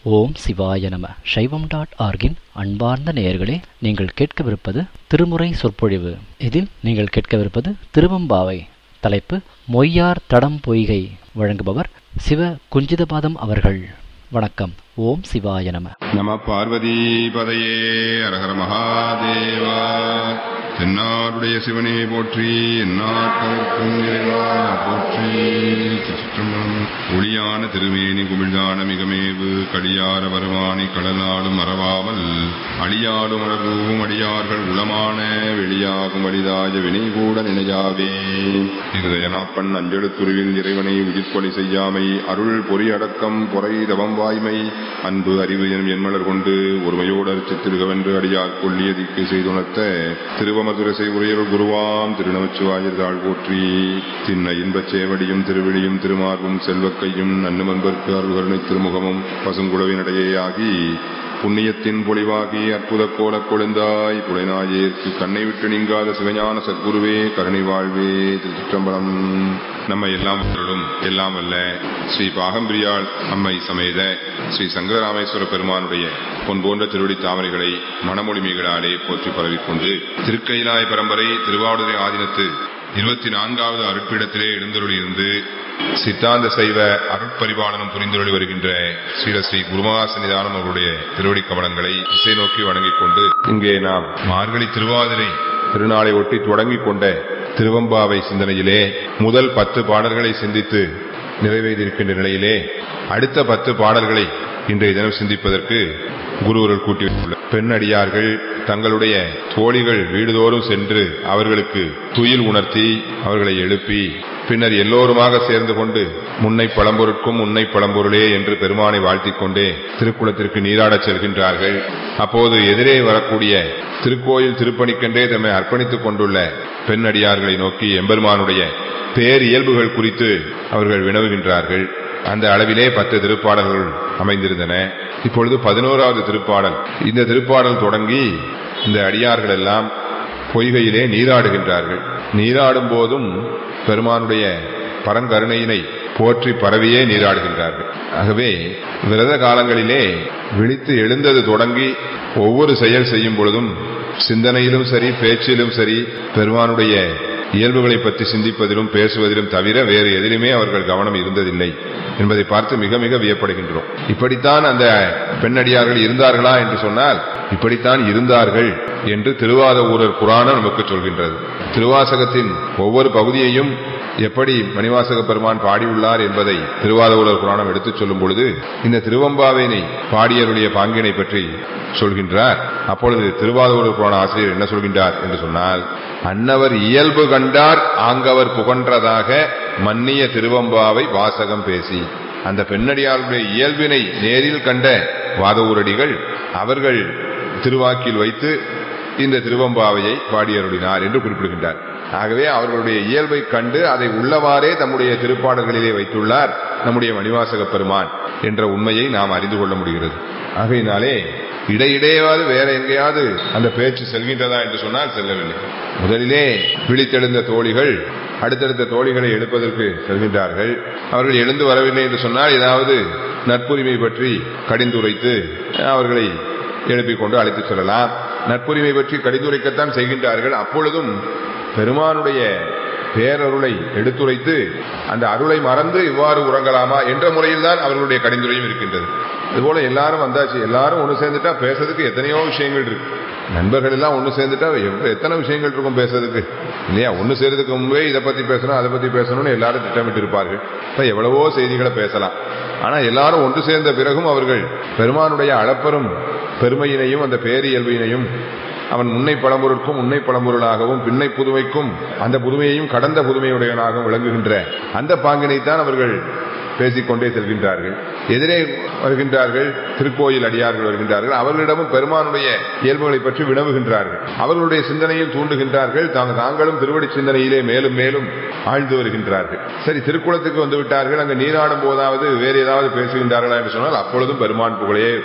ஓம் சிவாய நம சைவம் டாட் ஆர்கின் அன்பார்ந்த நேயர்களே நீங்கள் கேட்கவிருப்பது திருமுறை சொற்பொழிவு இதில் நீங்கள் கேட்கவிருப்பது திருவம்பாவை தலைப்பு மொய்யார் தடம் பொய்கை வழங்குபவர் சிவ குஞ்சிதபாதம் அவர்கள் வணக்கம் ஓம் சிவாய நம நம பார்வதி பதையே அரஹர மகாதேவா தென்னாருடைய சிவனே போற்றி எந்நாட்டவர்க்கும் இறைவா போற்றி திருச்சிற்றம்பலம். ஒளியான திருமேனி குமிழ்தான மிகமேவு கடியார வருவானி கடலாடும் மறவாமல் அழியாடும் அலர்வும் அடியார்கள் உளமான வெளியாகும் அடிதாய வினை கூட நினையாவே இருதயனாப்பன் அஞ்செழுத்துருவில் இறைவனை உயிர்ப்பொலி செய்யாமை அருள் பொறி அடக்கம் பொறை தவம் வாய்மை அன்பு அறிவு எனும் என்மலர் கொண்டு ஒருமையோடு அரிச்சித்திருகவென்று அடியார் கொள்ளியதிக்கு செய்துணர்த்த திருவமதுரசை உரையருள் குருவாம் திருநமச்சிவாயர் தாழ் போற்றி திண்ண இன்பச் சேவடியும் திருவிழியும் திருமார்பும் செல்வக்கையும் நன்னுமன்பர்க்கு அருள்கருணை திருமுகமும் பசுங்குழவினடையே ஆகி புண்ணியத்தின் பொலிவாகி அற்புத கோலக் கொழுந்தாய் புலைநாயேற்கு கண்ணை விட்டு நீங்காத சிவஞான சத்குருவே கருணை வாழ்வே திருச்சிற்றம்பலம் நம்ம எல்லாம் அவர்களும் எல்லாம் வல்ல ஸ்ரீ பாகம்பிரியாள் அம்மை சமேத ஸ்ரீ சங்கரராமேஸ்வர பெருமானுடைய பொன் போன்ற திருவடி தாமரைகளை மணமொழிமைகளாலே போற்றி பரவிக்கொண்டு திருக்கைலாய பரம்பரை திருவாவடுதுறை ஆதீனத்து இருபத்தி நான்காவது அருட்பீடத்திலே எழுந்தருளியிருந்து சித்தாந்த சைவ அருட்பரிபாலனம் புரிந்தொழி வருகின்ற ஸ்ரீலஸ்ரீ குருமகாசனிதானம் அவருடைய திருவடி கமலங்களை திசை நோக்கி வணங்கிக் கொண்டு இங்கே நாம் மார்கழி திருவாதிரை திருநாளை ஒட்டி தொடங்கிக் கொண்ட திருவம்பாவை சிந்தனையிலே முதல் பத்து பாடல்களை சிந்தித்து நிறைவேறியிருக்கின்ற நிலையிலே அடுத்த பத்து பாடல்களை இன்றைய தினம் சிந்திப்பதற்கு குருவர்கள் கூட்டி வைத்துள்ளார் பெண் அடியார்கள் தங்களுடைய தோழிகள் வீடுதோறும் சென்று அவர்களுக்கு துயில் உணர்த்தி அவர்களை எழுப்பி பின்னர் எல்லோருமாக சேர்ந்து கொண்டு முன்னை பழம்பொருட்கும் உன்னை பழம்பொருளே என்று பெருமானை வாழ்த்திக் கொண்டே திருக்குளத்திற்கு நீராடச் செல்கின்றார்கள் அப்போது எதிரே வரக்கூடிய திருக்கோயில் திருப்பணிக்கென்றே தம்மை அர்ப்பணித்துக் கொண்டுள்ள பெண் அடியார்களை நோக்கி எம்பெருமானுடைய பேர் இயல்புகள் குறித்து அவர்கள் வினவுகின்றார்கள் அந்த அளவிலே பத்து திருப்பாடல்கள் அமைந்திருந்தன இப்பொழுது பதினோராவது திருப்பாடல் இந்த திருப்பாடல் தொடங்கி இந்த அடியார்கள் எல்லாம் பொய்கையிலே நீராடுகின்றார்கள் நீராடும் போதும் பெருமானுடைய பரங்கருணையினை போற்றி பரவியே நீராடுகின்றார்கள் ஆகவே விரத காலங்களிலே விழித்து எழுந்தது தொடங்கி ஒவ்வொரு செயல் செய்யும் பொழுதும் சிந்தனையிலும் சரி பேச்சிலும் சரி பெருமானுடைய இயல்புகளை பற்றி சிந்திப்பதிலும் பேசுவதிலும் தவிர வேறு எதிலுமே அவர்கள் கவனம் இருந்ததில்லை என்பதை பார்த்து மிக மிக வியப்படுகின்றோம் இப்படித்தான் அந்த பெண்ணடியார்கள் இருந்தார்களா என்று சொன்னால் இப்படித்தான் இருந்தார்கள் என்று திருவாத ஊரர் புராணம் நமக்கு சொல்கின்றது திருவாசகத்தின் ஒவ்வொரு பகுதியையும் எப்படி மணிவாசக பெருமான் பாடியுள்ளார் என்பதை திருவாதூரர் புராணம் எடுத்துச் சொல்லும் பொழுது இந்த திருவம்பாவினை பாடியருடைய பாங்கினை பற்றி சொல்கின்றார் அப்பொழுது திருவாதூரர் புராண ஆசிரியர் என்ன சொல்கின்றார் என்று சொன்னால் அன்னவர் இயல்பு கண்டார் ஆங்கவர் புகன்றதாக மன்னிய திருவம்பாவை வாசகம் பேசி அந்த பெண்ணடியாருடைய இயல்பினை நேரில் கண்ட வாதவூரடிகள் அவர்கள் திருவாக்கில் வைத்து இந்த திருவம்பாவையை பாடியருளினார் என்று குறிப்பிடுகின்றார் ஆகவே அவர்களுடைய இயல்பை கண்டு அதை உள்ளவாறே தம்முடைய திருப்பாடல்களிலே வைத்துள்ளார் நம்முடைய மணிவாசக பெருமான் என்ற உண்மையை நாம் அறிந்து கொள்ள முடிகிறது ஆகையினாலே இடையிடையாவது வேற எங்கேயாவது அந்த பேச்சு செல்கின்றதா என்று சொன்னால் செல்லவில்லை முதலிலே விழித்தெழுந்த தோழிகள் அடுத்தடுத்த தோழிகளை எழுப்பதற்கு செல்கின்றார்கள் அவர்கள் எழுந்து வரவில்லை என்று சொன்னால் ஏதாவது நட்புரிமை பற்றி கடிந்துரைத்து அவர்களை எழுப்பிக் கொண்டு அழைத்துச் செல்லலாம் நட்புரிமை பற்றி கடிந்துரைக்கத்தான் செய்கின்றார்கள் அப்பொழுதும் பெருமானுடைய பேரருளை எடுத்துரைத்து அந்த அருளை மறந்து இவ்வாறு உறங்கலாமா என்ற முறையில் தான் அவர்களுடைய கடிந்துரையும் இருக்கின்றது இதுபோல எல்லாரும் வந்தாச்சு எல்லாரும் ஒன்று சேர்ந்துட்டா பேசுறதுக்கு எத்தனையோ விஷயங்கள் இருக்கு நண்பர்கள் எல்லாம் ஒன்று சேர்ந்துட்டா எத்தனை விஷயங்கள் இருக்கும் பேசுறதுக்கு இல்லையா ஒன்று சேர்றதுக்கு முன்பே இதை பத்தி பேசணும் அதை பத்தி பேசணும்னு எல்லாரும் திட்டமிட்டு இருப்பார்கள் இப்போ எவ்வளவோ செய்திகளை பேசலாம் ஆனா எல்லாரும் ஒன்று சேர்ந்த பிறகும் அவர்கள் பெருமானுடைய அளப்பெரும் பெருமையினையும் அந்த பேரியல்பினையும் அவன் முன்னை பழம்பொருட்கும் உன்னை பழம்பொருளாகவும் பின்னை புதுமைக்கும் அந்த புதுமையையும் கடந்த புதுமையுடையவனாகவும் விளங்குகின்ற அந்த பாங்கினைத்தான் அவர்கள் பேசிக்கொண்டே செல்கின்றார்கள் எதிரே வருகின்றார்கள் திருக்கோயில் அடியார்கள் வருகின்றார்கள் அவர்களிடமும் பெருமானுடைய இயல்புகளை பற்றி வினவுகின்றார்கள் அவர்களுடைய சிந்தனையில் தூண்டுகின்றார்கள் தாங்க தாங்களும் திருவடி சிந்தனையிலே மேலும் மேலும் ஆழ்ந்து வருகின்றார்கள் சரி திருக்குளத்துக்கு வந்து விட்டார்கள் அங்கு நீராடும் போதாவது வேறு ஏதாவது பேசுகின்றார்களா என்று சொன்னால் அப்பொழுதும் பெருமான் புகழையே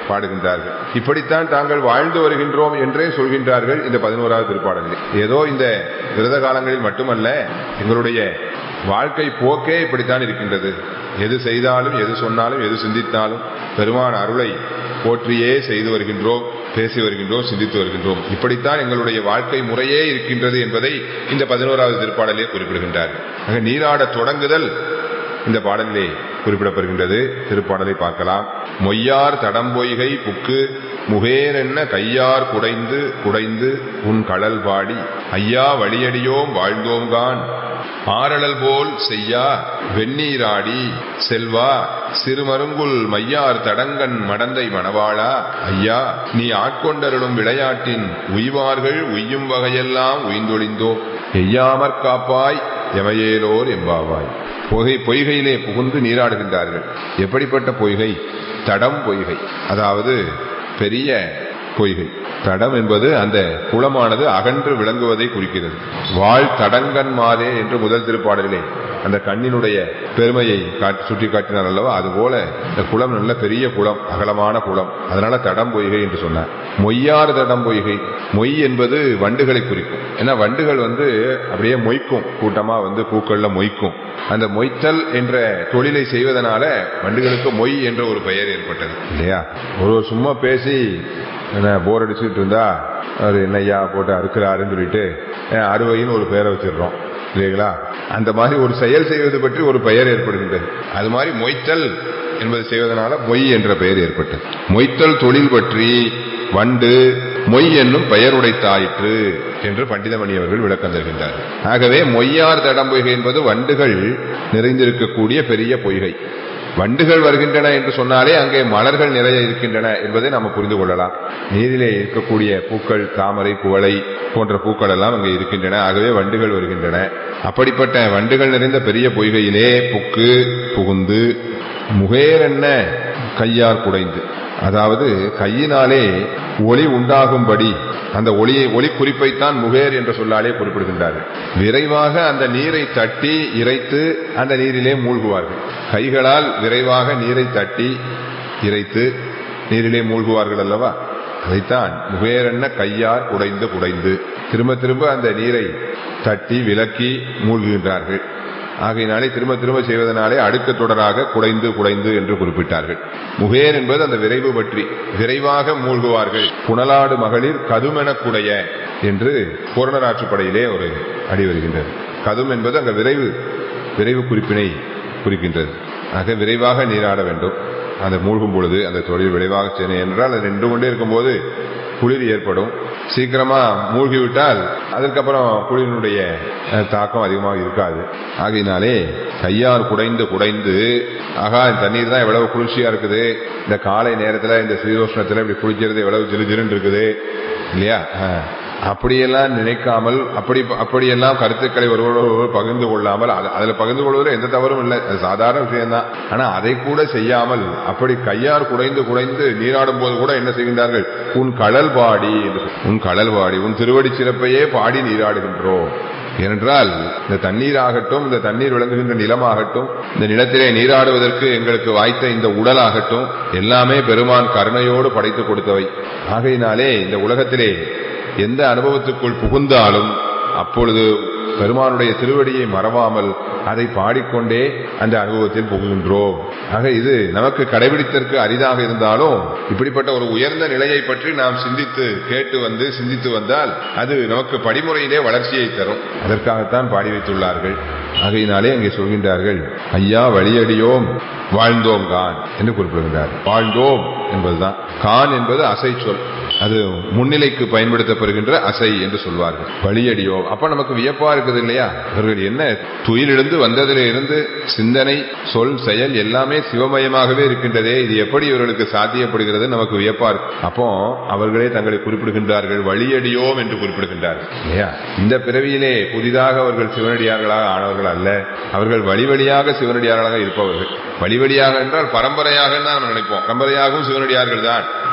பாடுகின்றார்கள் இப்படித்தான் தாங்கள் வாழ்ந்து வருகின்றோம் என்றே சொல்கின்றார்கள் இந்த பதினோராவது திருப்பாடலில் ஏதோ இந்த விரத காலங்களில் மட்டுமல்ல எங்களுடைய வாழ்க்கை போக்கே இப்படித்தான் இருக்கின்றது எது செய்தாலும் எது சொன்னாலும் எது சிந்தித்தாலும் பெருமான் அருளை போற்றியே செய்து வருகின்றோம் பேசி வருகின்றோம் சிந்தித்து வருகின்றோம் இப்படித்தான் எங்களுடைய வாழ்க்கை முறையே இருக்கின்றது என்பதை இந்த பதினோராவது திருப்பாடலே குறிப்பிடுகின்றார்கள் ஆக நீராட தொடங்குதல் இந்த பாடலிலே குறிப்பிடப்படுகின்றது திருப்பாடலை பார்க்கலாம் மொய்யார் தடம்பொய்கை புக்கு முகேரென்ன கையார் குடைந்து குடைந்து உன் கடல் பாடி ஐயா வழியடியோம் வாழ்ந்தோம்கான் ஆரழல் போல் செய்யா வெந்நீராடி செல்வா சிறுமருங்குல் மையார் தடங்கன் மடந்தை மணவாளா ஐயா நீ ஆட்கொண்டருளும் விளையாட்டின் உய்வார்கள் உய்யும் வகையெல்லாம் உய்ந்தொழிந்தோ எய்யாமற் காப்பாய் எமையேலோர் எம்பாவாய் பொய்கை பொய்கையிலே புகுந்து நீராடுகின்றார்கள் எப்படிப்பட்ட பொய்கை தடம் பொய்கை அதாவது பெரிய பொய்கை தடம் என்பது அந்த குளமானது அகன்று விளங்குவதை குறிக்கிறது வாழ் தடங்கன் மாதே என்று முதல் திருப்பாடலிலே அந்த கண்ணினுடைய பெருமையை காட்டி சுட்டி காட்டினார் அல்லவா அதுபோல இந்த குளம் நல்ல பெரிய குளம் அகலமான குளம் அதனால தடம் பொய்கை என்று சொன்னார் மொய்யார் தடம் பொய்கை மொய் என்பது வண்டுகளை குறிக்கும் ஏன்னா வண்டுகள் வந்து அப்படியே மொய்க்கும் கூட்டமா வந்து பூக்கள்ல மொய்க்கும் அந்த மொய்த்தல் என்ற தொழிலை செய்வதனால வண்டுகளுக்கு மொய் என்ற ஒரு பெயர் ஏற்பட்டது இல்லையா ஒரு சும்மா பேசி என்ன போர் அடிச்சுட்டு இருந்தா அவர் என்னையா போட்டு அறுக்கிறாருன்னு சொல்லிட்டு அஹ், அறுவைன்னு ஒரு பெயரை வச்சிடுறோம் இல்லைங்களா அந்த மாதிரி ஒரு செயல் செய்வது பற்றி ஒரு பெயர் ஏற்படுகின்றது அது மாதிரி மொய்த்தல் என்பது செய்வதனால மொய் என்ற பெயர் ஏற்பட்டது மொய்த்தல் தொழில் பற்றி வண்டு மொய் என்னும் பெயர் உடைத்தாயிற்று என்று பண்டிதமணி அவர்கள் விளக்கம் தருகின்றார் ஆகவே மொய்யார் தடம்பொய்கை என்பது வண்டுகள் நிறைந்திருக்கக்கூடிய பெரிய பொய்கை வண்டுகள் வருகின்றன என்று சொன்னாலே அங்கே மலர்கள் நிறைய இருக்கின்றன என்பதை நாம் புரிந்து கொள்ளலாம் நீரிலே இருக்கக்கூடிய பூக்கள் தாமரை குவளை போன்ற பூக்கள் எல்லாம் அங்கே இருக்கின்றன ஆகவே வண்டுகள் வருகின்றன அப்படிப்பட்ட வண்டுகள் நிறைந்த பெரிய பொய்கையிலே புக்கு புகுந்து முகேரென்ன கையார் குடைந்து அதாவது கையினாலே ஒளி உண்டாகும்படி அந்த ஒளியை ஒளி குறிப்பைத்தான் முகேர் என்ற சொல்லாலே குறிப்பிடுகின்றார்கள் விரைவாக அந்த நீரை தட்டி இறைத்து அந்த நீரிலே மூழ்குவார்கள் கைகளால் விரைவாக நீரை தட்டி இறைத்து நீரிலே மூழ்குவார்கள் அல்லவா அதைத்தான் முகேரென்ன கையார் குடைந்து குடைந்து திரும்ப திரும்ப அந்த நீரை தட்டி விலக்கி மூழ்குகின்றார்கள் ஆகையினாலே திரும்ப திரும்ப செய்வதனாலே அடுக்கு தொடராக குடைந்து குடைந்து என்று குறிப்பிட்டார்கள் முகேர் என்பது அந்த விரைவு பற்றி விரைவாக மூழ்குவார்கள் புனலாடு மகளிர் கதுமெனக்குடைய என்று பூரணராற்றுப்படையிலே ஒரு அடி வருகின்றது கதும் என்பது அங்க விரைவு விரைவு குறிப்பினை குறிக்கின்றது ஆக விரைவாக நீராட வேண்டும் அந்த மூழ்கும் பொழுது அந்த தொழில் விரைவாக செய்யணும் என்றால் அது நின்று கொண்டே இருக்கும்போது குளிர் ஏற்படும் சீக்கிரமா மூழ்கிவிட்டால் அதற்கப்புறம் குளிரினுடைய அஹ், தாக்கம் அதிகமாக இருக்காது ஆகையினாலே கையார் குடைந்து குடைந்து ஆகா இந்த தண்ணீர் தான் எவ்வளவு குளிர்ச்சியா இருக்குது இந்த காலை நேரத்துல இந்த சீதோஷ்ணத்துல இப்படி குளிக்கிறது எவ்வளவு ஜிலு ஜிலுன்னு இருக்குது இல்லையா அஹ். அப்படியெல்லாம் நினைக்காமல் அப்படி அப்படியெல்லாம் கருத்துக்களை ஒருவரோடு ஒருவர் பகிர்ந்து கொள்ளாமல் அது- அதுல பகிர்ந்து கொள்வதில் எந்த தவறும் இல்லை அது சாதாரண விஷயம்தான் ஆனா அதை கூட செய்யாமல் அப்படி கையார் குடைந்து குடைந்து நீராடும் போது கூட என்ன செய்கின்றார்கள் உன் கடல் பாடி என்று சொல்- உன் கடல் பாடி உன் திருவடி சிறப்பையே பாடி நீராடுகின்றோம் ஏனென்றால் இந்த தண்ணீர் ஆகட்டும் இந்த தண்ணீர் விளங்குகின்ற நிலமாகட்டும் இந்த நிலத்திலே நீராடுவதற்கு எங்களுக்கு வாய்த்த இந்த உடலாகட்டும் எல்லாமே பெருமான் கருணையோடு படைத்து கொடுத்தவை ஆகையினாலே இந்த உலகத்திலே எந்த அனுபவத்துக்குள் புகுந்தாலும் அப்பொழுது பெருமானுடைய திருவடியை மறவாமல் அதை பாடிக்கொண்டே அந்த அனுபவத்தில் புகுகின்றோம் ஆக இது நமக்கு கடைபிடித்தற்கு அரிதாக இருந்தாலும் இப்படிப்பட்ட ஒரு உயர்ந்த நிலையை பற்றி நாம் சிந்தித்து கேட்டு வந்து சிந்தித்து வந்தால் அது நமக்கு படிமுறையிலே வளர்ச்சியை தரும் அதற்காகத்தான் பாடி வைத்துள்ளார்கள் ஆகையினாலே அங்கே சொல்கின்றார்கள் ஐயா வழியடியோம் வாழ்ந்தோம் கான் என்று குறிப்பிடுகின்றார் வாழ்ந்தோம் என்பதுதான் கான் என்பது அசை சொல் அது முன்னிலைக்கு பயன்படுத்தப்படுகின்ற அசை என்று சொல்வார்கள் வழியடியோ அப்ப நமக்கு வியப்பா இருக்குது இல்லையா இவர்கள் என்ன துயிலிருந்து வந்ததிலே இருந்து சிந்தனை சொல் செயல் எல்லாமே சிவமயமாகவே இருக்கின்றதே இது எப்படி இவர்களுக்கு சாத்தியப்படுகிறது நமக்கு வியப்பா இருக்கு அப்போ அவர்களே தங்களை குறிப்பிடுகின்றார்கள் வழியடியோம் என்று குறிப்பிடுகின்றார்கள் இல்லையா இந்த பிறவியிலே புதிதாக அவர்கள் சிவனடியார்களாக ஆனவர்கள் அல்ல அவர்கள் வழி வழியாக சிவனடியார்களாக இருப்பவர்கள் வழி வழியாக என்றால் பரம்பரையாக தான் நம்ம நினைப்போம் பரம்பரையாகவும் சிவனடியார்கள் தான்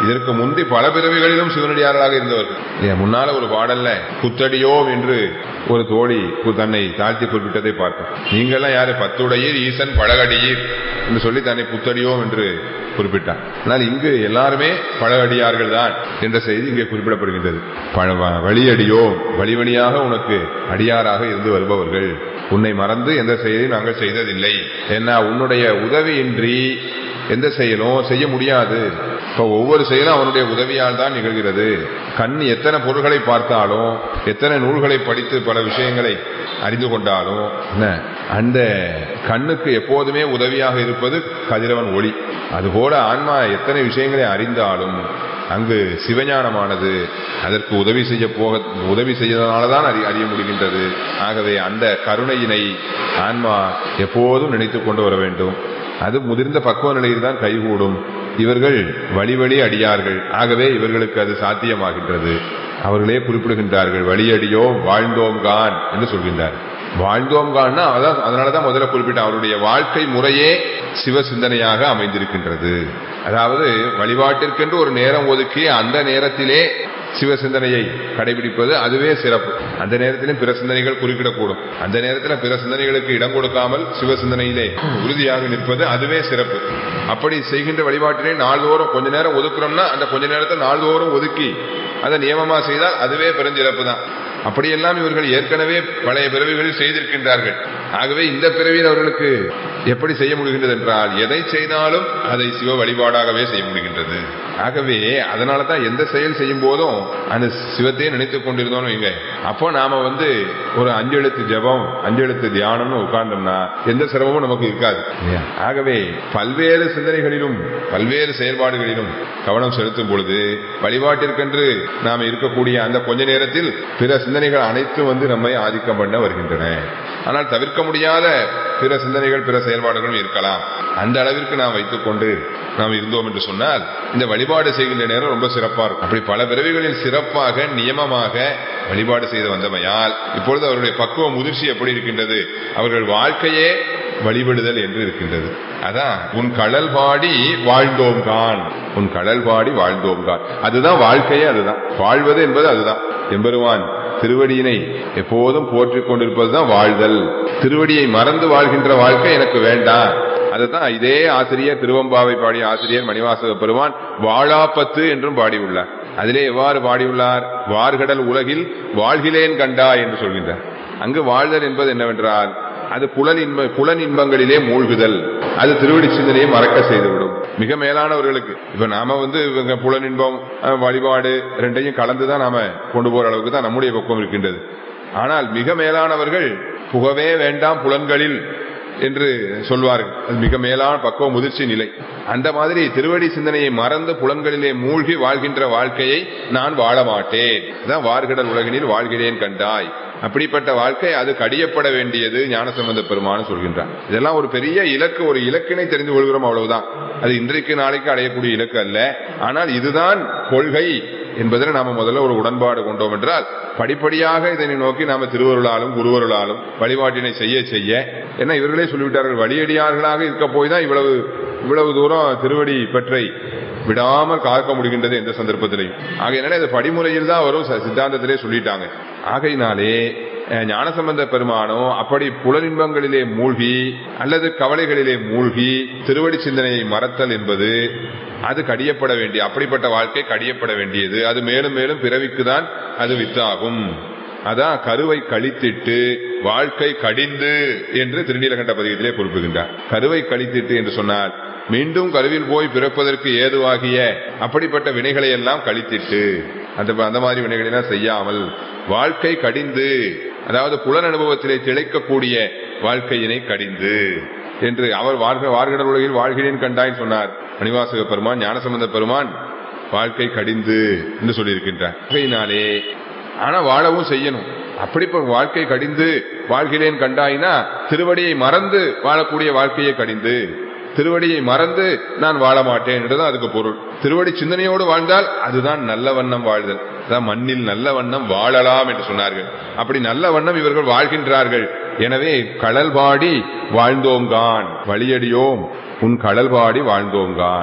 இதற்கு முந்தி பல பிறவிகளிலும் சிவனடியார்களாக இருந்தவர்கள் இல்லையா? முன்னால ஒரு பாடல்ல புத்தடியோம் என்று ஒரு தோழி கு- தன்னை தாழ்த்தி குறிப்பிட்டதை பார்த்தோம் நீங்கெல்லாம் யாரு பத்துடையீர் ஈசன் பழகடியீர் என்று சொல்லி தன்னை புத்தடியோம் என்று குறிப்பிட்டார் ஆனால் இங்கு எல்லாருமே பழகடியார்கள் தான் என்ற செய்தி இங்கே குறிப்பிடப்படுகின்றது பழ- வ- வழியடியோ வழிவழியாக உனக்கு அடியாராக இருந்து வருபவர்கள் உன்னை மறந்து எந்த செயலையும் நாங்கள் செய்ததில்லை ஏன்னா உன்னுடைய உதவியின்றி எந்த செயலும் செய்ய முடியாது இப்போ ஒவ்வொரு செயலும் அவனுடைய உதவியால் தான் நிகழ்கிறது கண் எத்தனை பொருள்களை பார்த்தாலும் எத்தனை நூல்களை படித்து பல விஷயங்களை அறிந்து கொண்டாலும் என்ன அந்த கண்ணுக்கு எப்போதுமே உதவியாக இருப்பது கதிரவன் ஒளி அதுபோல ஆன்மா எத்தனை விஷயங்களை அறிந்தாலும் அங்கு சிவஞானமானது அதற்கு உதவி செய்ய போக உதவி செய்ததனாலதான் அறி அறிய முடிகின்றது ஆகவே அந்த கருணையினை ஆன்மா எப்போதும் நினைத்துக் கொண்டு வர வேண்டும் அது முதிர்ந்த பக்குவ நிலையில் தான் கைகூடும் இவர்கள் வழி வழி அடியார்கள் ஆகவே இவர்களுக்கு அது சாத்தியமாகின்றது அவர்களே குறிப்பிடுகின்றார்கள் வழியடியோ வாழ்ந்தோம் கான் என்று சொல்கின்றார் வாழ்ந்தோம் கான்னா அதான் அதனாலதான் முதல்ல குறிப்பிட்ட அவருடைய வாழ்க்கை முறையே சிவ சிந்தனையாக அமைந்திருக்கின்றது அதாவது வழிபாட்டிற்கென்று ஒரு நேரம் ஒதுக்கி அந்த நேரத்திலே சிவ சிந்தனையை கடைபிடிப்பது அதுவே சிறப்பு அந்த நேரத்திலும் பிற சிந்தனைகள் குறுக்கிடக்கூடும் அந்த நேரத்தில் பிற சிந்தனைகளுக்கு இடம் கொடுக்காமல் சிவ சிந்தனையிலே உறுதியாக நிற்பது அதுவே சிறப்பு அப்படி செய்கின்ற வழிபாட்டினை நாள்தோறும் கொஞ்ச நேரம் ஒதுக்குறோம்னா அந்த கொஞ்ச நேரத்தை நாள்தோறும் ஒதுக்கி அதை நியமமா செய்தால் அதுவே பெருஞ்சிறப்பு தான் அப்படியெல்லாம் இவர்கள் ஏற்கனவே பழைய பிறவிகளில் செய்திருக்கின்றார்கள் ஆகவே இந்த பிறவியில் அவர்களுக்கு எப்படி செய்ய முடிகின்றது என்றால் எதை செய்தாலும் அதை சிவ வழிபாடாகவே செய்ய முடிகின்றது ஆகவே அதனால தான் எந்த செயல் செய்யும் போதும் அந்த சிவத்தையே நினைத்துக் கொண்டிருந்தோம் வைங்க அப்போ நாம வந்து ஒரு அஞ்செழுத்து ஜெபம் அஞ்செழுத்து தியானம்னு உட்கார்ந்தோம்னா எந்த சிரமமும் நமக்கு இருக்காது ஆகவே பல்வேறு சிந்தனைகளிலும் பல்வேறு செயல்பாடுகளிலும் கவனம் செலுத்தும் பொழுது வழிபாட்டிற்கென்று நாம் இருக்கக்கூடிய அந்த கொஞ்ச நேரத்தில் பிற சிந்தனைகள் அனைத்தும் வந்து நம்மை ஆதிக்கம் பண்ண வருகின்றன ஆனால் தவிர்க்க முடியாத பிற சிந்தனைகள் பிற செயல்பாடுகளும் இருக்கலாம் அந்த அளவிற்கு நாம் வைத்துக் கொண்டு நாம் இருந்தோம் என்று சொன்னால் இந்த வழிபாடு செய்கின்ற நேரம் ரொம்ப சிறப்பா இருக்கும் அப்படி பல பிறவிகளில் சிறப்பாக நியமமாக வழிபாடு செய்து வந்தமையால் இப்பொழுது அவருடைய பக்குவ முதிர்ச்சி எப்படி இருக்கின்றது அவர்கள் வாழ்க்கையே வழிபடுதல் என்று இருக்கின்றது அதான் உன் கடல் பாடி வாழ்ந்தோம் கான் உன் கடல் பாடி வாழ்ந்தோம் கான் அதுதான் வாழ்க்கையே அதுதான் வாழ்வது என்பது அதுதான் எம்பெருவான் திருவடியினை எப்போதும் போற்றிக் கொண்டிருப்பதுதான் வாழ்தல் திருவடியை மறந்து வாழ்கின்ற வாழ்க்கை எனக்கு வேண்டாம் அதுதான் இதே ஆசிரியர் திருவம்பாவை பாடிய ஆசிரியர் மணிவாசக பெருமான் வாழாப்பத்து என்றும் பாடியுள்ளார் அதிலே எவ்வாறு பாடியுள்ளார் வார்கடல் உலகில் வாழ்கிலேன் கண்டா என்று சொல்கின்றார் அங்கு வாழ்தல் என்பது என்னவென்றால் அது புலன் இன்ப புலன் இன்பங்களிலே மூழ்குதல் அது திருவடி சிந்தனையை மறக்க செய்துவிடும் மிக மேலானவர்களுக்கு இப்ப நாம வந்து இவங்க புலன் இன்பம் அஹ், வழிபாடு ரெண்டையும் கலந்துதான் நாம கொண்டு போற அளவுக்கு தான் நம்முடைய பக்குவம் இருக்கின்றது ஆனால் மிக மேலானவர்கள் புகவே வேண்டாம் புலன்களில் என்று சொல்வார்கள் அது மிக மேலான பக்குவ முதிர்ச்சி நிலை அந்த மாதிரி திருவடி சிந்தனையை மறந்து புலன்களிலே மூழ்கி வாழ்கின்ற வாழ்க்கையை நான் வாழ மாட்டேன் அதான் வார்கடல் உலகினில் வாழ்கிறேன் கண்டாய் அப்படிப்பட்ட வாழ்க்கை அது கடியப்பட வேண்டியது ஞானசம்பந்த பெருமான்னு சொல்கின்றார் இதெல்லாம் ஒரு பெரிய இலக்கு ஒரு இலக்கினை தெரிந்து கொள்கிறோம் அவ்வளவுதான் அது இன்றைக்கு நாளைக்கு அடையக்கூடிய இலக்கு அல்ல ஆனால் இதுதான் கொள்கை என்பதில் நாம முதல்ல ஒரு உடன்பாடு கொண்டோம் என்றால் படிப்படியாக இதனை நோக்கி நாம திருவருளாலும் குருவருளாலும் வழிபாட்டினை செய்ய செய்ய ஏன்னா இவர்களே சொல்லிவிட்டார்கள் வழியடியார்களாக இருக்க போய் தான் இவ்வளவு இவ்வளவு தூரம் திருவடி பற்றை விடாமல் காக்க முடிகின்றது எந்த சந்தர்ப்பத்திலையும் ஆகையினால இது படிமுறையில் தான் வரும் ச- சித்தாந்தத்திலே சொல்லிட்டாங்க ஆகையினாலே அஹ், ஞானசம்பந்த பெருமானோ அப்படி புலனின்பங்களிலே மூழ்கி அல்லது கவலைகளிலே மூழ்கி திருவடி சிந்தனையை மறத்தல் என்பது அது கடியப்பட வேண்டிய அப்படிப்பட்ட வாழ்க்கை கடியப்பட வேண்டியது அது மேலும் மேலும் பிறவிக்கு தான் அது வித்தாகும் அதான் கருவை கழித்திட்டு வாழ்க்கை கடிந்து என்று திருநீலகண்ட பதிகத்திலே குறிப்பிடுகின்றார் கருவை கழித்திட்டு என்று சொன்னால் மீண்டும் கருவில் போய் பிறப்பதற்கு ஏதுவாகிய அப்படிப்பட்ட வினைகளை எல்லாம் கழித்திட்டு அந்த அந்த மாதிரி வினைகளை எல்லாம் செய்யாமல் வாழ்க்கை கடிந்து அதாவது புலன் அனுபவத்திலே திளைக்கக்கூடிய வாழ்க்கையினை கடிந்து என்று அவர் வார்க வார்கடல் உலகில் வாழ்கிறேன் கண்டாய் சொன்னார் மணிவாசக பெருமான் ஞானசம்பந்த பெருமான் வாழ்க்கை கடிந்து என்று சொல்லியிருக்கின்றார் ஆகையினாலே ஆனா வாழவும் செய்யணும் அப்படி இப்ப வாழ்க்கை கடிந்து வாழ்கிறேன் கண்டாயினா திருவடியை மறந்து வாழக்கூடிய வாழ்க்கையை கடிந்து திருவடியை மறந்து நான் வாழ மாட்டேன் என்றுதான் அதுக்கு பொருள் திருவடி சிந்தனையோடு வாழ்ந்தால் அதுதான் நல்ல வண்ணம் வாழ்தல் அதான் மண்ணில் நல்ல வண்ணம் வாழலாம் என்று சொன்னார்கள் அப்படி நல்ல வண்ணம் இவர்கள் வாழ்கின்றார்கள் எனவே கடல் பாடி வாழ்ந்தோங்கான் வழியடியோம் உன் கடல் பாடி வாழ்ந்தோங்கான்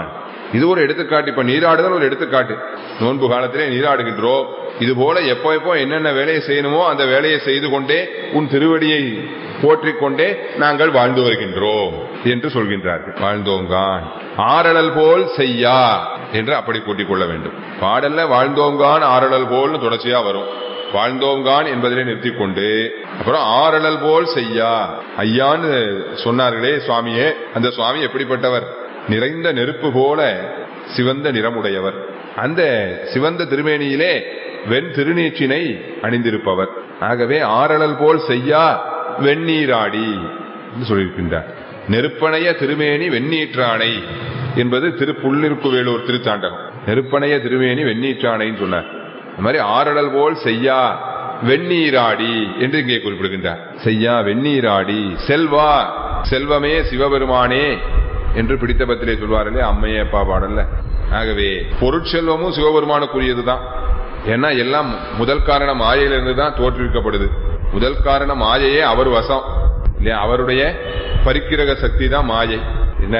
இது ஒரு எடுத்துக்காட்டு இப்ப நீராடுதல் ஒரு எடுத்துக்காட்டு நோன்பு காலத்திலே நீராடுகின்றோம் இது போல எப்போ எப்போ என்னென்ன வேலையை செய்யணுமோ அந்த வேலையை செய்து கொண்டே உன் திருவடியை போற்றிக் கொண்டே நாங்கள் வாழ்ந்து வருகின்றோம் என்று சொல்கின்றார்கள் வாழ்ந்தோங்கான் ஆரழல் போல் செய்யா என்று அப்படி கூட்டிக் கொள்ள வேண்டும் பாடல்ல வாழ்ந்தோங்கான் ஆரழல் போல்னு தொடர்ச்சியா வரும் வாழ்ந்தோங்கான் என்பதிலே நிறுத்திக் கொண்டு அப்புறம் ஆரழல் போல் செய்யா ஐயான்னு சொன்னார்களே சுவாமியே அந்த சுவாமி எப்படிப்பட்டவர் நிறைந்த நெருப்பு போல சிவந்த நிறமுடையவர் அந்த சிவந்த திருமேனியிலே வெண் திருநீற்றினை அணிந்திருப்பவர் ஆகவே ஆரழல் போல் செய்யா வெந்நீராடி என்று சொல்லியிருக்கின்றார் நெருப்பணைய திருமேனி வெந்நீற்றானை என்பது திருப்புள்ளிருக்கு வேலூர் திருத்தாண்டகம் நெருப்பணைய திருமேனி வெந்நீற்றானைன்னு சொன்னார் அந்த மாதிரி ஆரடல் போல் செய்யா வெந்நீராடி என்று இங்கே குறிப்பிடுகின்றார் செய்யா வெந்நீராடி செல்வா செல்வமே சிவபெருமானே என்று பிடித்த பத்திலே சொல்வார்களே அம்மையே அப்பா பாடல்ல ஆகவே பொருட்செல்வமும் சிவபெருமானுக்குரியதுதான் ஏன்னா எல்லாம் முதல் காரணம் மாயையிலிருந்து தான் தோற்றுவிக்கப்படுது முதல் காரணம் மாயையே அவர் வசம் இல்லையா அவருடைய பரிக்கிரக சக்தி தான் மாயை என்ன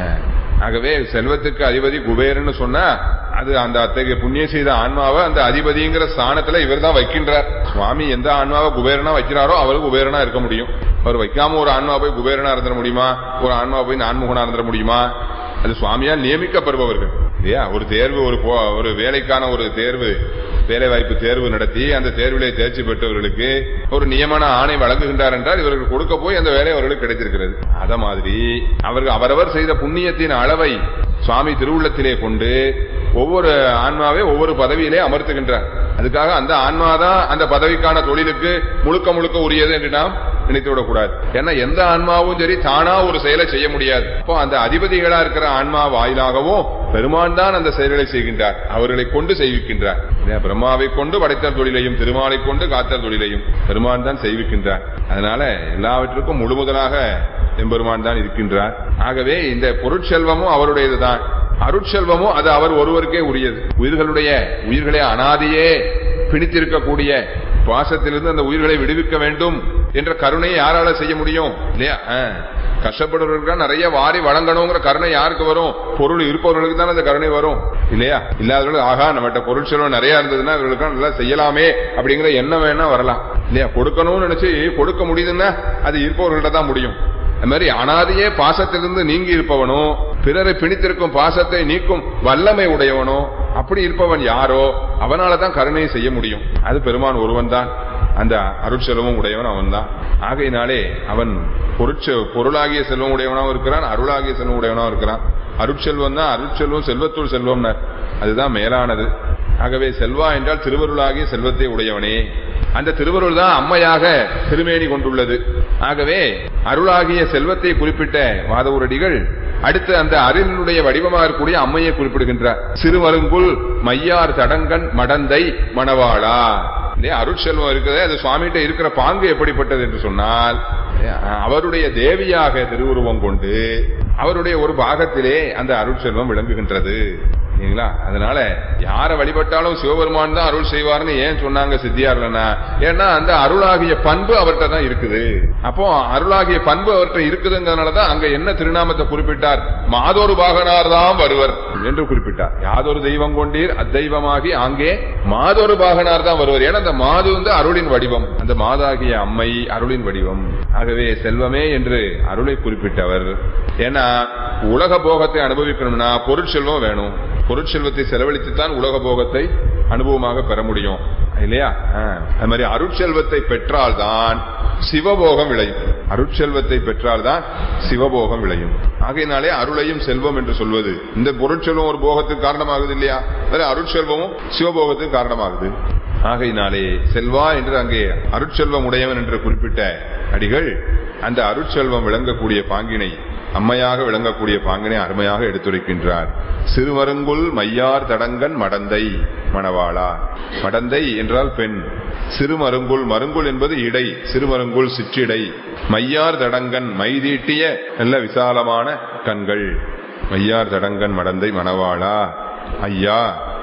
ஆகவே செல்வத்துக்கு அதிபதி குபேரன்னு சொன்னா அது அந்த அத்தகைய புண்ணிய செய்த ஆன்மாவை அந்த அதிபதிங்கிற ஸ்தானத்துல இவர் தான் வைக்கின்றார் சுவாமி எந்த ஆன்மாவை குபேரனா வைக்கிறாரோ அவர் குபேரனா இருக்க முடியும் அவர் வைக்காம ஒரு ஆன்மா போய் குபேரனா இருந்துட முடியுமா ஒரு ஆன்மா போய் நான்முகனா இருந்துட முடியுமா அது சுவாமியால் நியமிக்கப்படுபவர்கள் இல்லையா ஒரு தேர்வு ஒரு போ- ஒரு வேலைக்கான ஒரு தேர்வு வேலை வாய்ப்பு தேர்வு நடத்தி அந்த தேர்விலே தேர்ச்சி பெற்றவர்களுக்கு ஒரு நியமன ஆணை வழங்குகின்றார் என்றால் இவர்கள் கொடுக்க போய் அந்த வேலை அவர்களுக்கு கிடைத்திருக்கிறது அத மாதிரி அவர்கள் அவரவர் செய்த புண்ணியத்தின் அளவை சுவாமி திருவுள்ளத்திலே கொண்டு ஒவ்வொரு ஆன்மாவை ஒவ்வொரு பதவியிலே அமர்த்துகின்றார் அதுக்காக அந்த ஆன்மாதான் அந்த பதவிக்கான தொழிலுக்கு முழுக்க முழுக்க உரியது என்று நாம் நினைத்து விடக்கூடாது ஏன்னா எந்த ஆன்மாவும் சரி தானா ஒரு செயலை செய்ய முடியாது அப்போ அந்த அதிபதிகளா இருக்கிற ஆன்மா வாயிலாகவும் பெருமான் தான் அந்த செயல்களை செய்கின்றார் அவர்களை கொண்டு செய்விக்கின்றார் இல்லையா? பிரம்மாவை கொண்டு படைத்தல் தொழிலையும் திருமாலை கொண்டு காத்தல் தொழிலையும் பெருமான் தான் செய்விக்கின்றார் அதனால எல்லாவற்றுக்கும் முழுமுதலாக எம்பெருமான் தான் இருக்கின்றார் ஆகவே இந்த பொருட்செல்வமும் அவருடையதுதான் அருட்செல்வமும் அது அவர் ஒருவருக்கே உரியது உயிர்களுடைய உயிர்களை அனாதியே பிணித்திருக்கக்கூடிய பாசத்திலிருந்து அந்த உயிர்களை விடுவிக்க வேண்டும் என்ற கருணையை யாரால செய்ய முடியும் இல்லையா ஆ. கஷ்டப்படுறவர்களுக்கு நிறைய வாரி வழங்கணுங்கிற கருணை யாருக்கு வரும் பொருள் இருப்பவர்களுக்கு தான் அந்த கருணை வரும் இல்லையா இல்லாதவர்கள் ஆகா நம்மகிட்ட பொருள் செல்வம் நிறைய இருந்ததுன்னா இவர்களுக்கு நல்லா செய்யலாமே அப்படிங்கிற எண்ணம் வேணா வரலாம் இல்லையா கொடுக்கணும்னு நினைச்சு கொடுக்க முடியுதுன்னா அது இருப்பவர்கள்ட்ட தான் முடியும் அது மாதிரி அனாதையே பாசத்திலிருந்து நீங்கி இருப்பவனோ பிறரை பிணித்திருக்கும் பாசத்தை நீக்கும் வல்லமை உடையவனோ அப்படி இருப்பவன் யாரோ அவனாலதான் கருணையை செய்ய முடியும் அது பெருமான் ஒருவன் தான் அந்த அருட்செல்வமும் உடையவன் அவன்தான் ஆகையினாலே அவன் பொருட்ச பொருளாகிய செல்வம் உடையவனாவும் இருக்கிறான் அருளாகிய செல்வம் உடையவனாவும் இருக்கிறான் அருட்செல்வம் தான் அருட்செல்வம் செல்வத்துள் செல்வம்னர் அதுதான் மேலானது ஆகவே செல்வா என்றால் திருவருளாகிய செல்வத்தை உடையவனே அந்த திருவருள் தான் அம்மையாக திருமேனி கொண்டுள்ளது ஆகவே அருளாகிய செல்வத்தை குறிப்பிட்ட வாதவுரடிகள் அடுத்து அந்த அருளினுடைய வடிவமாக இருக்கக்கூடிய அம்மையை குறிப்பிடுகின்றார் சிறுமருங்குல் மையார் தடங்கன் மடந்தை மணவாளா இல்லையா அருட்செல்வம் இருக்கிறதே அது சுவாமிகிட்ட இருக்கிற பாங்கு எப்படிப்பட்டது என்று சொன்னால் அவருடைய தேவியாக திருவுருவம் கொண்டு அவருடைய ஒரு பாகத்திலே அந்த அருட்செல்வம் விளங்குகின்றது சரிங்களா அதனால யார வழிபட்டாலும் சிவபெருமான் தான் அருள் செய்வார்னு ஏன் சொன்னாங்க சித்தியார்லனா ஏன்னா அந்த அருளாகிய பண்பு அவர்கிட்ட தான் இருக்குது அப்போ அருளாகிய பண்பு அவர்கிட்ட இருக்குதுங்கிறதுனாலதான் அங்க என்ன திருநாமத்தை குறிப்பிட்டார் மாதொரு பாகனார் தான் வருவர் என்று குறிப்பிட்டார் யாதொரு தெய்வம் கொண்டீர் அத்தெய்வமாகி அங்கே மாதொரு பாகனார் தான் வருவர் ஏன்னா அந்த மாது வந்து அருளின் வடிவம் அந்த மாதாகிய அம்மை அருளின் வடிவம் ஆகவே செல்வமே என்று அருளை குறிப்பிட்டவர் ஏன்னா உலக போகத்தை அனுபவிக்கணும்னா பொருட்செல்வம் வேணும் பொருட்செல்வத்தை செலவழித்துத்தான் உலக போகத்தை அனுபவமாக பெற முடியும் இல்லையா ஆ. அது மாதிரி அருட்செல்வத்தை பெற்றால்தான் சிவபோகம் விளையும் அருட்செல்வத்தை பெற்றால்தான் சிவபோகம் விளையும் ஆகையினாலே அருளையும் செல்வம் என்று சொல்வது இந்த பொருட்செல்வம் ஒரு போகத்துக்கு காரணமாகுது இல்லையா அதனால அருட்செல்வமும் சிவபோகத்துக்கு காரணமாகுது ஆகையினாலே செல்வா என்று அங்கே அருட்செல்வம் உடையவன் என்று குறிப்பிட்ட அடிகள் அந்த அருட்செல்வம் விளங்கக்கூடிய பாங்கினை அம்மையாக விளங்கக்கூடிய பாங்கினை அருமையாக எடுத்துரைக்கின்றார் சிறுமருங்குல் மையார் தடங்கன் மடந்தை மணவாளா மடந்தை என்றால் பெண் சிறுமருங்குல் மருங்குல் என்பது இடை சிறுமருங்குல் சிற்றிடை மையார் தடங்கன் மைதீட்டிய நல்ல விசாலமான கண்கள் மையார் தடங்கன் மடந்தை மணவாளா ஐயா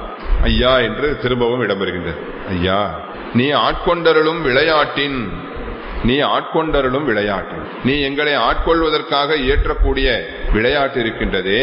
ஐயா என்று திரும்பவும் இடம்பெறுகின்றது ஐயா நீ ஆட்கொண்டருளும் விளையாட்டின் நீ ஆட்கொண்டருளும் விளையாட்டு நீ எங்களை ஆட்கொள்வதற்காக இயற்றக்கூடிய விளையாட்டு இருக்கின்றதே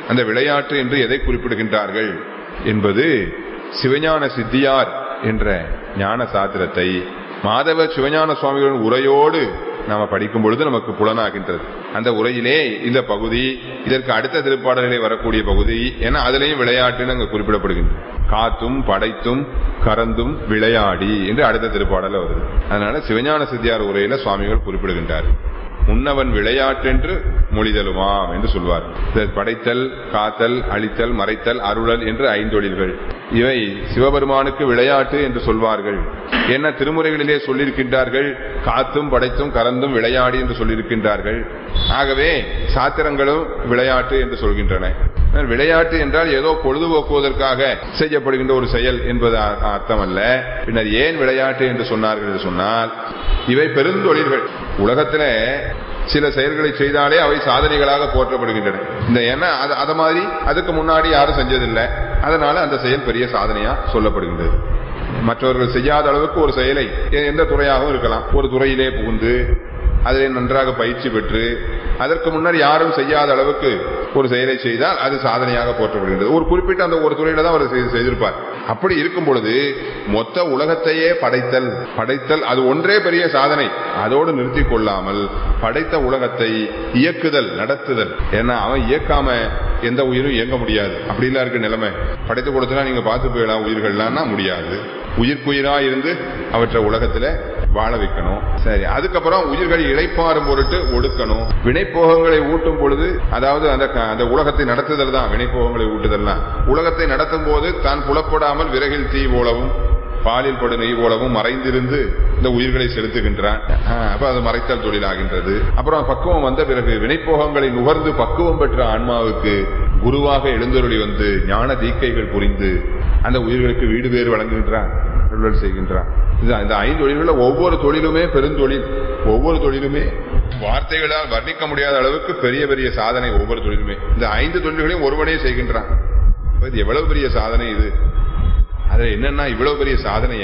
அந்த விளையாட்டு என்று எதை குறிப்பிடுகின்றார்கள் என்பது சிவஞான சித்தியார் என்ற ஞான சாத்திரத்தை மாதவ சிவஞான சுவாமிகளின் உரையோடு நாம படிக்கும் பொழுது நமக்கு புலனாகின்றது அந்த உரையிலே இந்த பகுதி இதற்கு அடுத்த திருப்பாடலிலே வரக்கூடிய பகுதி ஏன்னா அதுலயும் விளையாட்டுன்னு அங்க குறிப்பிடப்படுகின்றது காத்தும் படைத்தும் கறந்தும் விளையாடி என்று அடுத்த திருப்பாடல வருது அதனால சிவஞான சித்தியார் உரையில சுவாமிகள் குறிப்பிடுகின்றார் முன்னவன் விளையாட்டென்று மொழிதலுமாம் என்று சொல்வார் இதற்கு படைத்தல் காத்தல் அழித்தல் மறைத்தல் அருளல் என்று ஐந்தொழில்கள் இவை சிவபெருமானுக்கு விளையாட்டு என்று சொல்வார்கள் என்ன திருமுறைகளிலே சொல்லியிருக்கின்றார்கள் காத்தும் படைத்தும் கறந்தும் விளையாடி என்று சொல்லியிருக்கின்றார்கள் ஆகவே சாத்திரங்களும் விளையாட்டு என்று சொல்கின்றன விளையாட்டு என்றால் ஏதோ பொழுதுபோக்குவதற்காக செய்யப்படுகின்ற ஒரு செயல் என்பது அ- அர்த்தம் அல்ல பின்னர் ஏன் விளையாட்டு என்று சொன்னார்கள் என்று சொன்னால் இவை பெருந்தொழில்கள் உலகத்துல சில செயல்களை செய்தாலே அவை சாதனைகளாக போற்றப்படுகின்றன இந்த ஏன்னா அது அத மாதிரி அதுக்கு முன்னாடி யாரும் செஞ்சதில்லை அதனால அந்த செயல் பெரிய சாதனையா சொல்லப்படுகின்றது மற்றவர்கள் செய்யாத அளவுக்கு ஒரு செயலை எ- எந்த துறையாகவும் இருக்கலாம் ஒரு துறையிலே புகுந்து அதிலே நன்றாக பயிற்சி பெற்று அதற்கு முன்னர் யாரும் செய்யாத அளவுக்கு ஒரு செயலை செய்தால் அது சாதனையாக போற்றப்படுகின்றது ஒரு குறிப்பிட்ட அந்த ஒரு துறையில தான் அவர் செய்து- செய்திருப்பார் அப்படி இருக்கும் பொழுது மொத்த உலகத்தையே படைத்தல் படைத்தல் அது ஒன்றே பெரிய சாதனை அதோடு நிறுத்தி கொள்ளாமல் படைத்த உலகத்தை இயக்குதல் நடத்துதல் ஏன்னா அவன் இயக்காம எந்த உயிரும் இயங்க முடியாது அப்படிலாம் இருக்கு நிலைமை படைத்து கொடுத்தனா நீங்க பார்த்து போயிடலாம் உயிர்கள்லாம் முடியாது உயிர்க்குயிரா இருந்து அவற்றை உலகத்துல வாழ வைக்கணும் சரி அதுக்கப்புறம் உயிர்களை இழைப்பாரும் பொருட்டு ஒடுக்கணும் வினைப்போகங்களை ஊட்டும் பொழுது அதாவது அந்த க- அந்த உலகத்தை நடத்துதல் தான் வினைப்போகங்களை ஊட்டுதல் உலகத்தை நடத்தும் போது தான் புலப்படாமல் விறகில் தீ போலவும் பாலில் படு நெய் போலவும் மறைந்திருந்து இந்த உயிர்களை செலுத்துகின்றான் ஆ, அப்ப அது மறைத்தல் தொழிலாகின்றது அப்புறம் பக்குவம் வந்த பிறகு வினைப்போகங்களை நுகர்ந்து பக்குவம் பெற்ற ஆன்மாவுக்கு குருவாக எழுந்தருளி வந்து ஞான தீக்கைகள் புரிந்து அந்த உயிர்களுக்கு வீடு பேறு வழங்குகின்றான் அருளல் செய்கின்றான் இது இந்த ஐந்து தொழில்கள ஒவ்வொரு தொழிலுமே பெருந்தொழில் ஒவ்வொரு தொழிலுமே வார்த்தைகளால் வர்ணிக்க முடியாத அளவுக்கு பெரிய பெரிய சாதனை ஒவ்வொரு தொழிலுமே இந்த ஐந்து தொழில்களையும் ஒருவனே செய்கின்றான் அப்ப இது எவ்வளவு பெரிய சாதனை இது அதுல என்னன்னா இவ்வளவு பெரிய சாதனைய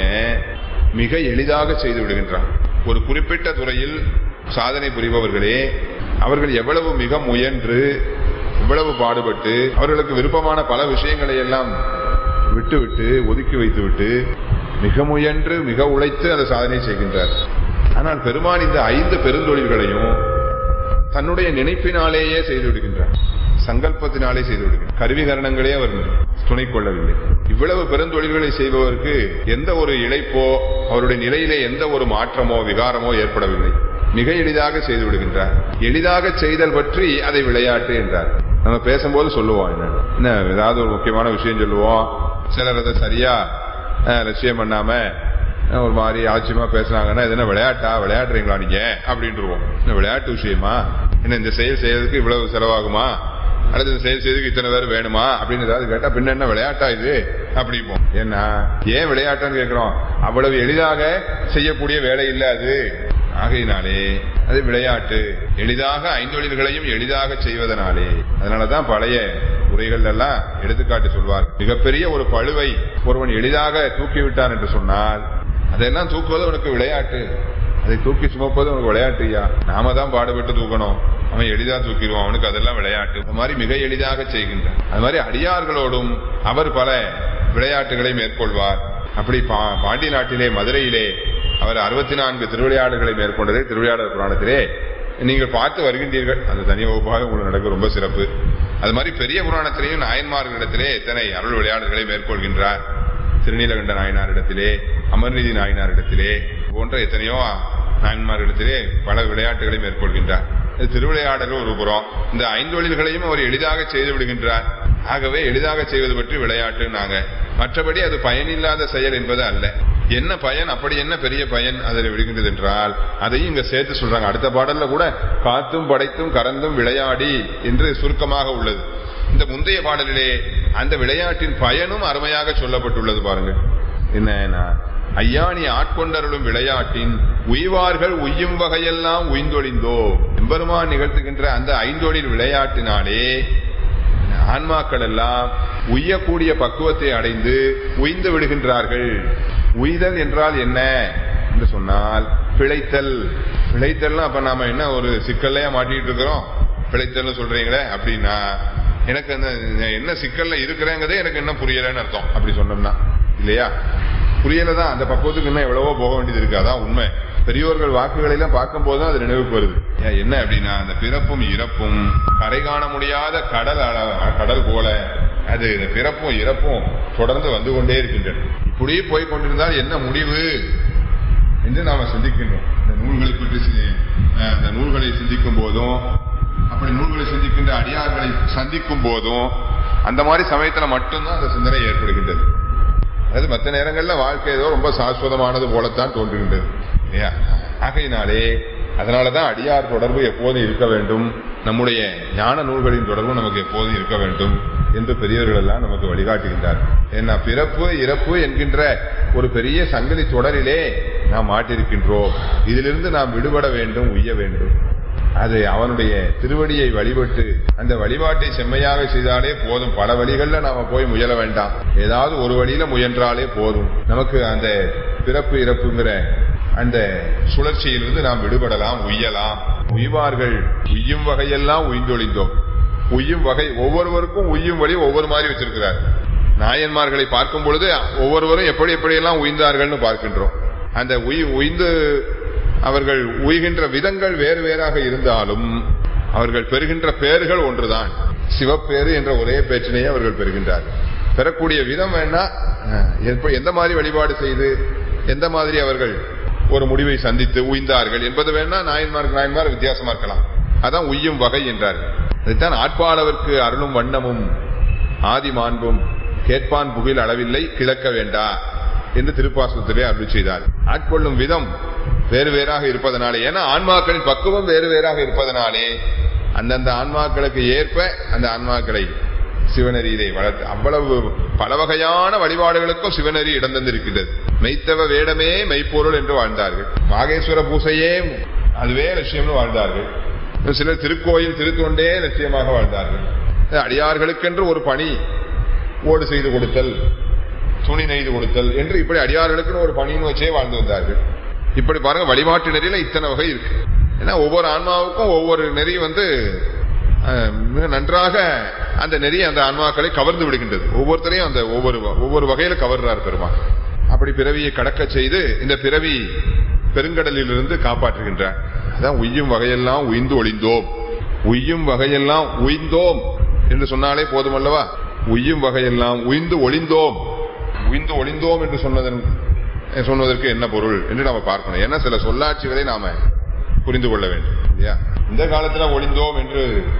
மிக எளிதாக செய்து விடுகின்றான் ஒரு குறிப்பிட்ட துறையில் சாதனை புரிபவர்களே அவர்கள் எவ்வளவு மிக முயன்று இவ்வளவு பாடுபட்டு அவர்களுக்கு விருப்பமான பல விஷயங்களை எல்லாம் விட்டு விட்டு ஒதுக்கி வைத்து விட்டு மிக முயன்று மிக உழைத்து அந்த சாதனை செய்கின்றார் ஆனால் பெருமான் இந்த ஐந்து பெருந்தொழில்களையும் தன்னுடைய நினைப்பினாலேயே செய்து விடுகின்றார் சங்கல்பத்தினாலே செய்து விடுகிறார் கருவிகரணங்களே அவர் துணை கொள்ளவில்லை இவ்வளவு பெருந்தொழில்களை செய்பவருக்கு எந்த ஒரு இழைப்போ அவருடைய நிலையிலே எந்த ஒரு மாற்றமோ விகாரமோ ஏற்படவில்லை மிக எளிதாக செய்து விடுகின்றார் எளிதாக செய்தல் பற்றி அதை விளையாட்டு என்றார் நம்ம பேசும்போது சொல்லுவோம் என்ன என்ன ஏதாவது ஒரு முக்கியமான விஷயம் சொல்லுவோம் சிலர் அதை சரியா அஹ், லட்சியம் பண்ணாம அஹ், ஒரு மாதிரி ஆச்சரியமா பேசுனாங்கன்னா இது என்ன விளையாட்டா விளையாடுறீங்களா நீங்க அப்படின்ட்டுருவோம் இந்த விளையாட்டு விஷயமா என்ன இந்த செயல் செய்யறதுக்கு இவ்வளவு செலவாகுமா அல்லது இந்த செயல் செய்யறதுக்கு இத்தனை பேர் வேணுமா அப்படின்னு ஏதாவது கேட்டா பின்ன என்ன விளையாட்டா இது அப்படிப்போம் ஏன்னா ஏன் விளையாட்டுன்னு கேட்கிறோம் அவ்வளவு எளிதாக செய்யக்கூடிய வேலை இல்ல அது ஆகையினாலே அது விளையாட்டு எளிதாக ஐந்தொழில்களையும் எளிதாக செய்வதனாலே அதனாலதான் பழைய உரைகள் எல்லாம் எடுத்துக்காட்டு சொல்வார் மிகப்பெரிய ஒரு பழுவை ஒருவன் எளிதாக தூக்கிவிட்டான் என்று சொன்னால் அதெல்லாம் தூக்குவது அவனுக்கு விளையாட்டு அதை தூக்கி சுமப்பது அவனுக்கு விளையாட்டுயா நாம தான் பாடுபட்டு தூக்கணும் அவன் எளிதா தூக்கிடுவான் அவனுக்கு அதெல்லாம் விளையாட்டு அது மாதிரி மிக எளிதாக செய்கின்றான் அது மாதிரி அடியார்களோடும் அவர் பல விளையாட்டுகளை மேற்கொள்வார் அப்படி பா- பாண்டி நாட்டிலே மதுரையிலே அவர் அறுபத்தி நான்கு திருவிளையாடுகளை மேற்கொண்டதே திருவிளையாடல் புராணத்திலே நீங்கள் பார்த்து வருகின்றீர்கள் அந்த தனி வகுப்பாக உங்களுக்கு நடக்க ரொம்ப சிறப்பு அது மாதிரி பெரிய புராணத்திலேயும் நாயன்மார்களிடத்திலே எத்தனை அருள் விளையாடுகளை மேற்கொள்கின்றார் திருநீலகண்ட நாயனாரிடத்திலே அமர்நீதி நாயனாரிடத்திலே போன்ற எத்தனையோ நாயன்மார்களிடத்திலே பல விளையாட்டுகளை மேற்கொள்கின்றார் இது திருவிளையாடல் ஒரு புறம் இந்த ஐந்தொழில்களையும் அவர் எளிதாக செய்து விடுகின்றார் ஆகவே எளிதாக செய்வது பற்றி விளையாட்டு நாங்க மற்றபடி அது பயனில்லாத செயல் என்பது அல்ல என்ன பயன் அப்படி என்ன பெரிய பயன் அதில் விடுகின்றது என்றால் அதையும் இங்க சேர்த்து சொல்றாங்க அடுத்த பாடல்ல கூட காத்தும் படைத்தும் கறந்தும் விளையாடி என்று சுருக்கமாக உள்ளது இந்த முந்தைய பாடலிலே அந்த விளையாட்டின் பயனும் அருமையாக சொல்லப்பட்டுள்ளது பாருங்க என்ன ஐயா நீ ஆட்கொண்டருளும் விளையாட்டின் உய்வார்கள் உய்யும் வகையெல்லாம் உய்ந்தொழிந்தோ எம்பெருமான் நிகழ்த்துகின்ற அந்த ஐந்தொழில் விளையாட்டினாலே ஆன்மாக்கள் எல்லாம் உய்யக்கூடிய பக்குவத்தை அடைந்து உய்ந்து விடுகின்றார்கள் உய்தல் என்றால் என்ன என்று சொன்னால் பிழைத்தல் பிழைத்தல்னா அப்ப நாம என்ன ஒரு சிக்கல்லையா மாட்டிட்டு இருக்கிறோம் பிழைத்தல்னு சொல்றீங்களே அப்படின்னா எனக்கு அந்த நான் என்ன சிக்கல்ல இருக்கிறேங்கிறதே எனக்கு என்ன புரியலன்னு அர்த்தம் அப்படி சொன்னோம்னா இல்லையா புரியல தான் அந்த பக்குவத்துக்கு இன்னும் எவ்வளவோ போக வேண்டியது இருக்கு அதான் உண்மை பெரியோர்கள் வாக்குகளை எல்லாம் பார்க்கும் போது அது நினைவுக்கு வருது ஏன் என்ன அப்படின்னா அந்த பிறப்பும் இறப்பும் கரை காண முடியாத கடல் அள- கடல் போல அது இந்த பிறப்பும் இறப்பும் தொடர்ந்து வந்து கொண்டே இருக்கின்றன இப்படியே போய் கொண்டிருந்தால் என்ன முடிவு என்று நாம சிந்திக்கின்றோம் இந்த நூல்களை பற்றி சி- அஹ், இந்த நூல்களை சிந்திக்கும் போதும் அப்படி நூல்களை சிந்திக்கின்ற அடியார்களை சந்திக்கும் போதும் அந்த மாதிரி சமயத்துல மட்டும்தான் அந்த சிந்தனை ஏற்படுகின்றது அதாவது மற்ற நேரங்கள்ல வாழ்க்கை ஏதோ ரொம்ப சாஸ்வதமானது போலத்தான் தோன்றுகின்றது இல்லையா ஆகையினாலே அதனாலதான் அடியார் தொடர்பு எப்போதும் இருக்க வேண்டும் நம்முடைய ஞான நூல்களின் தொடர்பு நமக்கு எப்போதும் இருக்க வேண்டும் என்று பெரியவர்கள் எல்லாம் நமக்கு வழிகாட்டுகின்றார் ஏன்னா பிறப்பு இறப்பு என்கின்ற ஒரு பெரிய சங்கிலி தொடரிலே நாம் மாட்டிருக்கின்றோம் இதிலிருந்து நாம் விடுபட வேண்டும் உய்ய வேண்டும் அது அவனுடைய திருவடியை வழிபட்டு அந்த வழிபாட்டை செம்மையாக செய்தாலே போதும் பல வழிகள்ல நாம போய் முயல வேண்டாம் ஏதாவது ஒரு வழியில முயன்றாலே போதும் நமக்கு அந்த பிறப்பு இறப்புங்கிற அந்த சுழற்சியிலிருந்து நாம் விடுபடலாம் உய்யலாம் உய்வார்கள் உய்யும் வகையெல்லாம் உய்ந்தொழிந்தோம் உய்யும் வகை ஒவ்வொருவருக்கும் உய்யும் வழி ஒவ்வொரு மாதிரி வச்சிருக்கிறார் நாயன்மார்களை பார்க்கும் பொழுது ஒவ்வொருவரும் எப்படி எப்படியெல்லாம் உய்ந்தார்கள்னு பார்க்கின்றோம் அந்த உய் உய்ந்து அவர்கள் உய்கின்ற விதங்கள் வேறு வேறாக இருந்தாலும் அவர்கள் பெறுகின்ற பெயர்கள் ஒன்றுதான் சிவப்பேறு என்ற ஒரே பேச்சினையே அவர்கள் பெறுகின்றார்கள் பெறக்கூடிய விதம் வேணா அஹ், எப்ப- எந்த மாதிரி வழிபாடு செய்து எந்த மாதிரி அவர்கள் ஒரு முடிவை சந்தித்து உய்ந்தார்கள் என்பது வேணா நாயன்மார்க்கு நாயன்மார் வித்தியாசமா இருக்கலாம் அதான் உய்யும் வகை என்றார்கள் அதைத்தான் ஆட்பாளவர்க்கு அருளும் வண்ணமும் ஆதி மாண்பும் கேட்பான் புகில் அளவில்லை கிழக்க வேண்டா என்று திருப்பாசனத்திலே அருள் செய்தார் ஆட்கொள்ளும் விதம் வேறு வேறாக இருப்பதனாலே ஏன்னா ஆன்மாக்களின் பக்குவம் வேறு வேறாக இருப்பதனாலே அந்தந்த ஆன்மாக்களுக்கு ஏற்ப அந்த ஆன்மாக்களை சிவநெறியிலே வளர்த்து அவ்வளவு பல வகையான வழிபாடுகளுக்கும் சிவநெறி இடம் தந்திருக்கின்றது மெய்த்தவ வேடமே மெய்ப்பொருள் என்று வாழ்ந்தார்கள் மாகேஸ்வர பூசையே அதுவே லட்சியம்னு வாழ்ந்தார்கள் சிலர் திருக்கோயில் திருத்தொண்டே லட்சியமாக வாழ்ந்தார்கள் அடியார்களுக்கென்று ஒரு பணி ஓடு செய்து கொடுத்தல் துணி நெய்து கொடுத்தல் என்று இப்படி அடியார்களுக்குன்னு ஒரு பணின்னு வச்சே வாழ்ந்து வந்தார்கள் இப்படி பாருங்க வழிபாட்டு நெறியில இத்தனை வகை இருக்கு ஏன்னா ஒவ்வொரு ஆன்மாவுக்கும் ஒவ்வொரு நெறி வந்து அஹ், மிக நன்றாக அந்த நெறி அந்த ஆன்மாக்களை கவர்ந்து விடுகின்றது ஒவ்வொருத்தரையும் அந்த ஒவ்வொரு வ- ஒவ்வொரு வகையில கவர்றார் பெருமாள் அப்படி பிறவியை கடக்க செய்து இந்த பிறவி பெருங்கடலிலிருந்து காப்பாற்றுகின்றார் அதான் உய்யும் வகையெல்லாம் உய்ந்து ஒளிந்தோம் உய்யும் வகையெல்லாம் உய்ந்தோம் என்று சொன்னாலே போதுமல்லவா உய்யும் வகையெல்லாம் உய்ந்து ஒளிந்தோம் உய்ந்து ஒளிந்தோம் என்று சொன்னதன் சொன்னதற்கு என்ன பொருள் என்று நாம பார்க்கணும் ஏன்னா சில சொல்லாட்சிகளை நாம புரிந்து கொள்ள வேண்டும் இல்லையா இந்த காலத்துல ஒளிந்தோம் என்று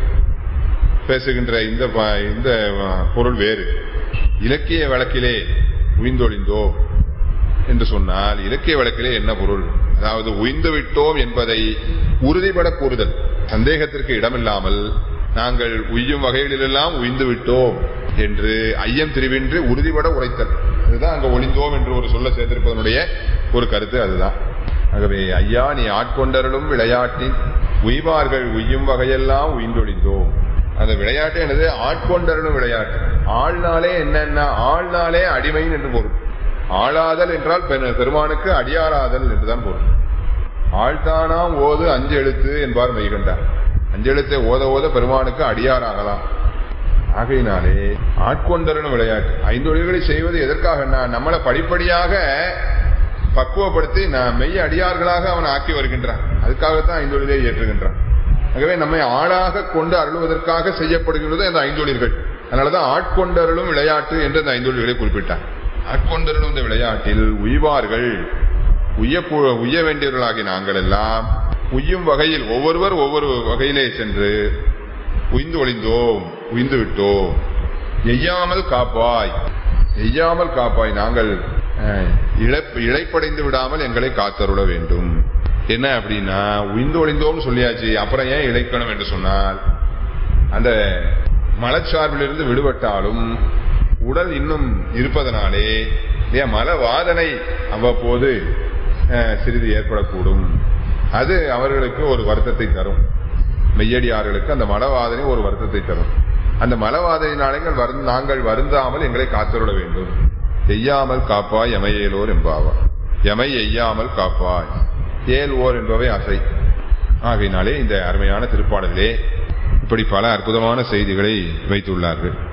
பேசுகின்ற இந்த ப- இந்த அஹ், பொருள் வேறு இலக்கிய வழக்கிலே உய்ந்தொழிந்தோம் என்று சொன்னால் இலக்கிய வழக்கிலே என்ன பொருள் அதாவது உய்ந்து விட்டோம் என்பதை உறுதிபட கூறுதல் சந்தேகத்திற்கு இடமில்லாமல் நாங்கள் உய்யும் வகைகளிலெல்லாம் உய்ந்து விட்டோம் என்று ஐயம் திரிவின்றி உறுதிபட உரைத்தல் அதுதான் அங்க ஒளிந்தோம் என்று ஒரு சொல்ல சேர்த்திருப்பதனுடைய ஒரு கருத்து அதுதான் ஆகவே ஐயா நீ ஆட்கொண்டருளும் விளையாட்டின் உய்வார்கள் உய்யும் வகையெல்லாம் உய்ந்தொழிந்தோம் அந்த விளையாட்டு என்னது ஆட்கொண்டருளும் விளையாட்டு ஆள்னாலே என்னென்ன ஆள்னாலே அடிமைன்னு என்று பொருள் ஆளாதல் என்றால் பெரு- பெருமானுக்கு அடியாராதல் என்றுதான் பொருள் ஆழ்த்தானாம் ஓது அஞ்சு எழுத்து என்பார் மெய்கண்டார் அஞ்சு எழுத்தை ஓத ஓத பெருமானுக்கு அடியாராகலாம் ஆகையினாலே ஆட்கொண்டரணும் விளையாட்டு ஐந்தொழில்களை செய்வது எதற்காக நம்மளை படிப்படியாக பக்குவப்படுத்தி நான் மெய் அடியார்களாக அவன் ஆக்கி வருகின்றான் அதுக்காகத்தான் ஐந்தொழிலை ஏற்றுகின்றான் ஆகவே நம்மை ஆளாக கொண்டு அருளுவதற்காக செய்யப்படுகின்றது அந்த ஐந்தொழில்கள் அதனாலதான் ஆட்கொண்டருளும் விளையாட்டு என்று அந்த ஐந்தொழில்களை குறிப்பிட்டார் ஆட்கொண்டருளும் இந்த விளையாட்டில் உய்வார்கள் உய்ய உய்ய வேண்டியவர்களாகி நாங்கள் எல்லாம் உய்யும் வகையில் ஒவ்வொருவர் ஒவ்வொரு வகையிலே சென்று உய்ந்து ஒளிந்தோம் உய்ந்து விட்டோம் எய்யாமல் காப்பாய் எய்யாமல் காப்பாய் நாங்கள் அஹ், இழப்- இழைப்படைந்து விடாமல் எங்களை காத்தருள வேண்டும் என்ன அப்படின்னா உய்ந்து ஒளிந்தோம் சொல்லியாச்சு அப்புறம் ஏன் இழைக்கணும் என்று சொன்னால் அந்த மலச்சார்பிலிருந்து விடுபட்டாலும் உடல் இன்னும் இருப்பதனாலே இல்லையா மல வாதனை அவ்வப்போது அஹ், சிறிது ஏற்படக்கூடும் அது அவர்களுக்கு ஒரு வருத்தத்தை தரும் மெய்யடியார்களுக்கு அந்த மலவாதனை ஒரு வருத்தத்தை தரும் அந்த மலவாதனையினாலே எங்கள் வருந்- நாங்கள் வருந்தாமல் எங்களை காத்தருள வேண்டும் எய்யாமல் காப்பாய் எமையேலோர் என்பாவா எமை எய்யாமல் காப்பாய் ஏல் ஓர் என்பவை அசை ஆகையினாலே இந்த அருமையான திருப்பாடலிலே இப்படி பல அற்புதமான செய்திகளை வைத்துள்ளார்கள்